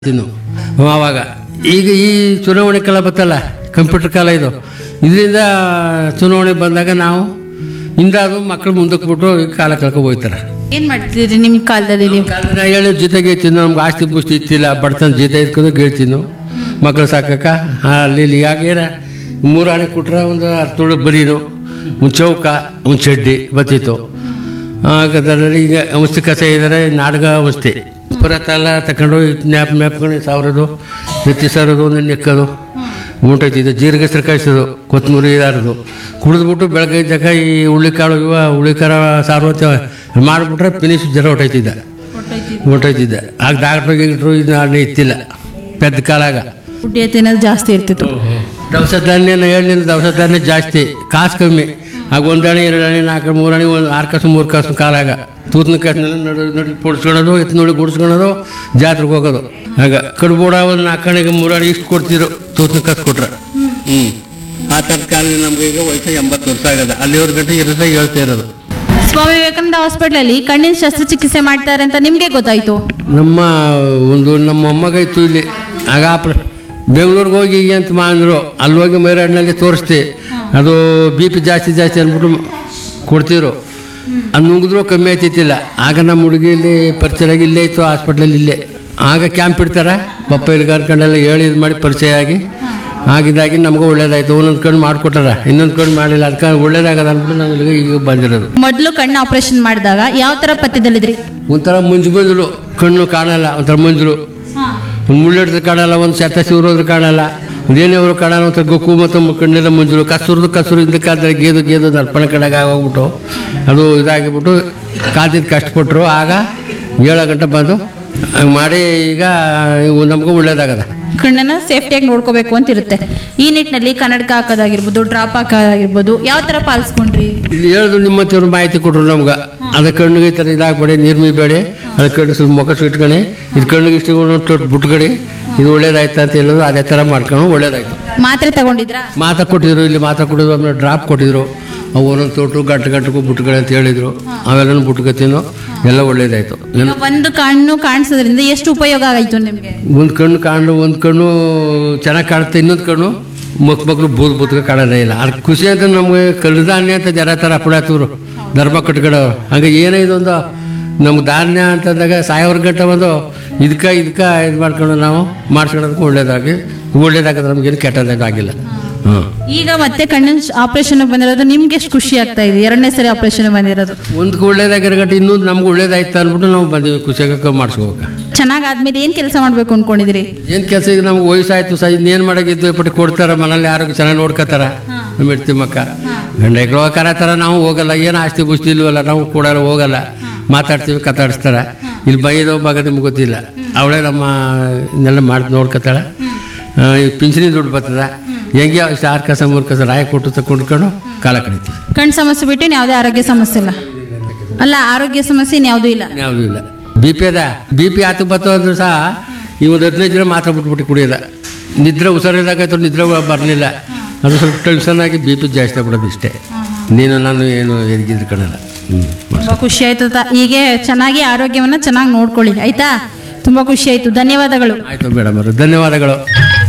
ತಿನ್ನು ಆವಾಗ ಈಗ ಈ ಚುನಾವಣೆ ಕಾಲ ಬತ್ತಲ್ಲ ಕಂಪ್ಯೂಟರ್ ಕಾಲ ಇದು ಇದರಿಂದ ಚುನಾವಣೆ ಬಂದಾಗ ನಾವು ಹಿಂದಾದ್ರು ಮಕ್ಕಳು ಮುಂದಕ್ಕೆ ಬಿಟ್ಟು ಈ ಕಾಲ ಕಳ್ಕೊ ಹೋಗ್ತಾರೆ ಏನ್ ಮಾಡ್ತಿದ್ರಿ ನಿಮ್ ಕಾಲದಲ್ಲಿ ನೀವು ಕಾಲದ ಹೇಳಿ ಜೊತೆಗೆ ತಿನ್ನು ನಮ್ಗೆ ಆಸ್ತಿ ಪುಸ್ತಿ ಇತ್ತಿಲ್ಲ ಬಡತನ ಜೊತೆ ಇಟ್ಕೊಂಡು ಗೇಳ್ತಿನ್ನು ಮಕ್ಕಳು ಸಾಕಕ್ಕ ಅಲ್ಲಿ ಇಲ್ಲಿ ಯಾಕೇನ ಮೂರು ಆಣೆ ಕೊಟ್ರೆ ಒಂದು ಹತ್ತು ತುಳು ಬರೀನು ಒಂದು ಚೌಕ ಒಂದು ಚಡ್ಡಿ ಬತ್ತಿತ್ತು ಆಗ ಅದರಲ್ಲಿ ಈಗ ಔಷಧಿ ಕಸ ಇದ್ದಾರೆ ನಾಟಕ ಔಷಧಿ ಪುರತ ಎಲ್ಲ ತಗೊಂಡು ನ್ಯಾಪ್ ಮ್ಯಾಪ್ಕೊಂಡು ಸಾವಿರದು ಎತ್ತಿ ಸಾವಿರದು ಒಂದು ನೆಕ್ಕದು ಉಂಟೈತಿದ್ದು ಜೀರಿಗೆ ಹೆಸರು ಕಾಯಿಸೋದು ಕೊತ್ತಂಬರಿ ಇದಾರದು ಕುಡಿದ್ಬಿಟ್ಟು ಬೆಳಗ್ಗೆ ಇದ್ದಾಗ ಈ ಹುಳ್ಳಿಕಾಳು ಇವ ಹುಳ್ಳಿಕಾರ ಸಾರು ಅಂತ ಮಾಡಿಬಿಟ್ರೆ ಫಿನಿಶ್ ಜ್ವರ ಹೊಟ್ಟೈತಿದ್ದ ಹೊಟ್ಟೈತಿದ್ದ ಆಗ ಡಾಕ್ಟ್ರು ಗೀಟ್ರು ಇದು ಅಲ್ಲಿ ಇತ್ತಿಲ್ಲ ಪೆದ್ದ ಕಾಲಾಗ ಹುಡ್ಡಿಯ ತಿನ್ನೋದು ಜಾಸ್ತಿ ಇರ್ತಿತ್ತು ದವಸ ಧಾನ್ಯ ಹೇಳಿದ ದವಸ ಧಾನ್ಯ ಜಾಸ್ತಿ ಕಾಸು ಕಮ್ಮಿ ಆಗ ಒಂದು ಅಣಿ ಎರಡು ಅಣಿ ನಾಲ್ಕು ಮೂರು ಅಣಿ ಒಂದು ಆರು ಕಾಸು ಮೂರು ಕಾಸು ಕಾಲಾಗ ತೂತನ ಕಾಸಿನೆಲ್ಲ ನಡು ನಡು ಪೊಡ್ಸ್ಕೊಳೋದು ಎತ್ತು ನೋಡಿ ಗುಡಿಸ್ಕೊಳೋದು ಜಾತ್ರೆಗೆ ಹೋಗೋದು ಆಗ ಕಡ್ಬೋಡ ಒಂದು ನಾಲ್ಕು ಅಣಿಗೆ ಮೂರು ಅಣಿ ಇಷ್ಟು ಕೊಡ್ತಿದ್ರು ತೂತನ ಕಾಸು ಕೊಟ್ರೆ ಹ್ಞೂ ಆ ಥರದ ಕಾಲ ನಮ್ಗೆ ಈಗ ವಯಸ್ಸು ಎಂಬತ್ತು ವರ್ಷ ಆಗದ ಅಲ್ಲಿವ್ರ ಗಂಟೆ ಇರುತ್ತೆ ಹೇಳ್ತಾ ಇರೋದು ಸ್ವಾಮಿ ವಿವೇಕಾನಂದ ಹಾಸ್ಪಿಟಲ್ ಅಲ್ಲಿ ಕಣ್ಣಿನ ಶಸ್ತ್ರಚಿಕಿತ್ಸೆ ಮಾಡ್ತಾರೆ ಅಂತ ನಿಮ್ಗೆ ಗೊತ್ತಾಯ್ತು ನಮ್ಮ ಒಂದು ನಮ್ಮ ಮೊಮ್ಮಗ ಇತ್ತು ಇಲ್ಲಿ ಆಗ ಆಪ್ರ ಬೆಂಗಳೂರಿಗೆ ಹೋಗಿ ಹೀಗೆ ಅಂತ ಮಾಡಿದ್ರು ಅಲ್ಲಿ ಹೋಗಿ ಮೈರಾಡ್ನಲ್ಲಿ ತೋರಿಸ್ದೆ ಅದು ಬಿ ಪಿ ಜಾಸ್ತಿ ಜಾಸ್ತಿ ಅಂದ್ಬಿಟ್ಟು ಕೊಡ್ತಿದ್ರು ಅದು ನುಂಗಿದ್ರು ಕಮ್ಮಿ ಆಯ್ತಿತ್ತಿಲ್ಲ ಆಗ ನಮ್ಮ ಹುಡುಗಿಯಲ್ಲಿ ಪರಿಚಯ ಆಗಿ ಇಲ್ಲೇ ಇತ್ತು ಹಾಸ್ಪಿಟ್ಲಲ್ಲಿ ಇಲ್ಲೇ ಆಗ ಕ್ಯಾಂಪ್ ಇಡ್ತಾರೆ ಪಪ್ಪ ಇಲ್ಲಿ ಕರ್ಕೊಂಡೆಲ್ಲ ಹೇಳಿ ಇದು ಮಾಡಿ ಪರಿಚಯ ಆಗಿ ಆಗಿದ್ದಾಗಿ ನಮಗೂ ಒಳ್ಳೇದಾಯ್ತು ಒಂದೊಂದು ಕಣ್ಣು ಮಾಡಿಕೊಟ್ಟಾರ ಇನ್ನೊಂದು ಕಣ್ಣು ಮಾಡಿಲ್ಲ ಅದಕ್ಕೆ ಒಳ್ಳೇದಾಗದ ಅಂದ್ಬಿಟ್ಟು ನಾನು ಇಲ್ಲಿಗೆ ಈಗ ಬಂದಿರೋದು ಮೊದಲು ಕಣ್ಣು ಆಪರೇಷನ್ ಮಾಡಿದಾಗ ಯಾವ ತರ ಪಥ್ಯದಲ್ಲಿದ್ರಿ ಒಂಥರ ಮಂಜು ಮಂಜುಳು ಕಣ್ಣು ಕಾಣಲ್ಲ ಒಂಥರ ಮಂಜುಳು ಒಂದು ಮುಳ್ಳಿಡ್ದು ಕಾಣಲ್ಲ ಒಂದು ಸೆತ್ತ ಸಿವ್ರೋದ್ರು ಕಾಣಲ್ಲ ಒಂದೇನೇವರು ಕಾಣಲ್ಲ ಒಂಥರ ಗೊಕ್ಕು ಮತ್ತು ಕಣ್ಣೆಲ್ಲ ಮಂಜುಳು ಕಸುರ್ದು ಕಸುರು ಹಿಂದಕ್ಕಾದ್ರೆ ಗೇದು ಗೇದು ದರ್ಪಣ ಕಡೆಗೆ ಆಗೋಗ್ಬಿಟ್ಟು ಅದು ಇದಾಗಿಬಿಟ್ಟು ಕಾದಿದ್ದು ಕಷ್ಟಪಟ್ಟರು ಆಗ ಏಳು ಗಂಟೆ ಬಂದು ಹಂಗ್ ಮಾಡಿ ಈಗ ಇವು ನಮಗೂ ಒಳ್ಳೇದಾಗದ ಕಣ್ಣನ್ನ ಸೇಫ್ಟಿಯಾಗಿ ನೋಡ್ಕೋಬೇಕು ಅಂತ ಇರುತ್ತೆ ಈ ನಿಟ್ಟಿನಲ್ಲಿ ಕನ್ನಡಕ ಹಾಕೋದಾಗಿರ್ಬೋದು ಡ್ರಾಪ್ ಹಾಕೋದಾಗಿರ್ಬೋದು ಯಾವ ತರ ಪಾಲಿಸ್ಕೊಂಡ್ರಿ ಇಲ್ಲಿ ಹೇಳಿದ್ರು ನಿಮ್ಮ ಹತ್ರ ಮಾಹಿತಿ ಕೊಟ್ರು ನಮ್ಗೆ ಅದ ಕಣ್ಣಿಗೆ ಈ ಥರ ಇದಾಗಬೇಡಿ ನೀರು ಮೀಬೇಡಿ ಅದ ಕಣ್ಣು ಸ್ವಲ್ಪ ಮುಖ ಸುಟ್ಕೊಳ್ಳಿ ಇದು ಕಣ್ಣಿಗೆ ಇಷ್ಟು ತೊಟ್ಟು ಬಿಟ್ಕೊಡಿ ಇದು ಒಳ್ಳೇದಾಯ್ತು ಅಂತ ಹೇಳಿದ್ರು ಅದೇ ಥರ ಮಾಡ್ಕೊಂಡು ಒಳ್ಳೇದಾಯ್ತು ಮಾತ್ರೆ ತಗೊಂಡಿದ್ರಾ ಮಾತಾ ಕೊಟ್ಟಿದ್ರು ಇಲ್ಲಿ ಮಾತಾ ಕೊಟ್ಟಿದ್ರು ಆಮೇಲೆ ಡ್ರಾಪ್ ಕೊಟ್ಟಿದ್ರು ಅವು ಒಂದೊಂದು ತೊಟ್ಟು ಗಂಟು ಗಂಟೆಗೂ ಬುಟ್ಗಳು ಅಂತ ಹೇಳಿದ್ರು ಅವೆಲ್ಲನೂ ಬುಟ್ಕೊತೀನೋ ಎಲ್ಲ ಒಳ್ಳೇದಾಯ್ತು ಏನು ಒಂದು ಕಣ್ಣು ಕಾಣಿಸೋದ್ರಿಂದ ಎಷ್ಟು ಉಪಯೋಗ ಆಯ್ತು ನಿಮ್ಗೆ ಒಂದು ಕಣ್ಣು ಕಾಣು ಒಂದು ಕಣ್ಣು ಚೆನ್ನಾಗಿ ಕಾಣುತ್ತೆ ಇನ್ನೊಂದು ಕಣ್ಣು ಮಕ್ ಮಕ್ಕಳು ಬೂದ್ ಬೂತ್ಗೆ ಕಾಣೋದೇ ಇಲ್ಲ ಅದು ಖುಷಿ ಅಂತ ನಮಗೆ ಕಲ್ದಾನ್ಯ ಅಂತ ಜರ ಥರ ಅಪ್ಪಡಾತವ್ರು ಧರ್ಮ ಕಟ್ಕೊಡೋರು ಹಂಗೆ ಏನೇ ಇದೊಂದು ನಮ್ಗೆ ಧಾನ್ಯ ಅಂತಂದಾಗ ಸಾವಿರ ಗಂಟೆ ಒಂದು ಇದಕ್ಕೆ ಇದಕ್ಕೆ ಇದು ಮಾಡ್ಕೊಂಡು ನಾವು ಮಾಡ್ಸ್ಕೊಳೋದಕ್ಕೆ ಒಳ್ಳೇದಾಗಿ ಒಳ್ಳೇದಾಗದ ನಮಗೇನು ಕೆಟ್ಟದಾಗಿಲ್ಲ ಹಾಂ ಈಗ ಮತ್ತೆ ಕಣ್ಣಿನ ಆಪರೇಷನ್ ಬಂದಿರೋದು ನಿಮ್ಗೆ ಎಷ್ಟು ಖುಷಿ ಆಗ್ತಾ ಇದೆ ಎರಡನೇ ಸರಿ ಆಪರೇಷನ್ ಬಂದಿರೋದು ಒಂದಕ್ಕೆ ಒಳ್ಳೇದಾಗಿರೋ ಗಂಟೆ ಇನ್ನೊಂದು ನಮ್ಗೆ ಒಳ್ಳೇದಾಯ್ತು ಅಂದ್ಬಿಟ್ಟು ನಾವು ಬಂದೀವಿ ಖುಷಿಯಾಗ ಮಾಡಿಸ್ಕೋಬೇಕು ಚೆನ್ನಾಗಾದ್ಮೇಲೆ ಏನ್ ಕೆಲಸ ಮಾಡ್ಬೇಕು ಅನ್ಕೊಂಡಿದ್ರಿ ಏನು ಕೆಲಸ ಈಗ ನಮ್ಗೆ ವಯಸ್ಸಾಯ್ತು ಸಹ ಇನ್ನೇನು ಮಾಡಾಗಿದ್ದು ಪಟ್ಟು ಕೊಡ್ತಾರ ಮನೇಲಿ ಯಾರು ಚೆನ್ನಾಗಿ ನೋಡ್ಕೋತಾರ ನಮ್ಮ ಹೆಂಡ್ತಿ ಮಕ್ಕ ಗಂಡ ಹೆಗ್ಳು ಕರತಾರ ನಾವು ಹೋಗಲ್ಲ ಏನು ಆಸ್ತಿ ಬುಸ್ತಿ ಇಲ್ವಲ್ಲ ನಾವು ಕೂಡ ಹೋಗಲ್ಲ ಮಾತಾಡ್ತೀವಿ ಕತಾಡಿಸ್ತಾರ ಇಲ್ಲಿ ಬೈದೋ ಭಾಗ ನಿಮ್ಗೆ ಗೊತ್ತಿಲ್ಲ ಅವಳೇ ನಮ್ಮ ಇದನ್ನೆಲ್ಲ ಮಾಡಿ ನೋಡ್ಕೋತಾಳೆ ಈ ಪಿಂಚಣಿ ದುಡ್ಡು ಬರ್ತದ ಹೆಂಗೆ ಇಷ್ಟು ಆರು ಕಸ ಮೂರು ಕಸ ರಾಯ ಕೊಟ್ಟು ತಗೊಂಡ್ಕೊಂಡು ಕಾಲ ಕಳಿತೀವಿ ಕಣ್ ಸಮಸ್ಯೆ ಬಿಟ್ಟು ಇನ್ ಯಾವುದೇ ಆರೋಗ್ಯ ಸಮಸ್ಯೆ ಇಲ್ಲ ಅಲ್ಲ ಆರೋಗ್ಯ ಸಮಸ್ಯೆ ಇನ್ಯಾವುದೂ ಇಲ್ಲ ಯಾವುದೂ ಇಲ್ಲ ಬಿ ಪಿ ಅದ ಬಿ ಪಿ ಆತು ಬತ್ತು ಅಂದ್ರೂ ಸಹ ಈ ಒಂದು ಹದಿನೈದು ದಿನ ಮಾತ್ರ ಬಿಟ್ಬಿಟ್ಟು ಕುಡಿಯೋದ ನಿದ್ರೆ ಹುಷಾರಿಲ್ದಾಗಾಯ್ತು ನಿದ್ರೆ ಬರಲಿಲ್ಲ ಅದು ಸ್ವಲ್ಪ ಟೆನ್ಷನ್ ಆಗಿ ಬಿ ಪಿ ಜಾಸ್ತಿ ಆಗ್ಬಿಡೋದು ಇಷ್ಟೇ ನೀನು ನಾನು ಏನು ಎದಗಿದ್ರು ಕಣಲ್ಲ ಹ್ಞೂ ತುಂಬಾ ಖುಷಿ ಆಯ್ತು ತ- ಹೀಗೆ ಚೆನ್ನಾಗಿ ಆರೋಗ್ಯವನ್ನ ಚೆನ್ನಾಗಿ ನೋಡ್ಕೊಳ್ಳಿ ಆಯ್ತಾ ತುಂಬಾ ಖುಷಿ ಆಯ್ತು ಧನ್ಯವಾದಗಳು ಆಯಿತು ಮೇಡಮ್ ಅವರು ಧನ್ಯವಾದಗಳು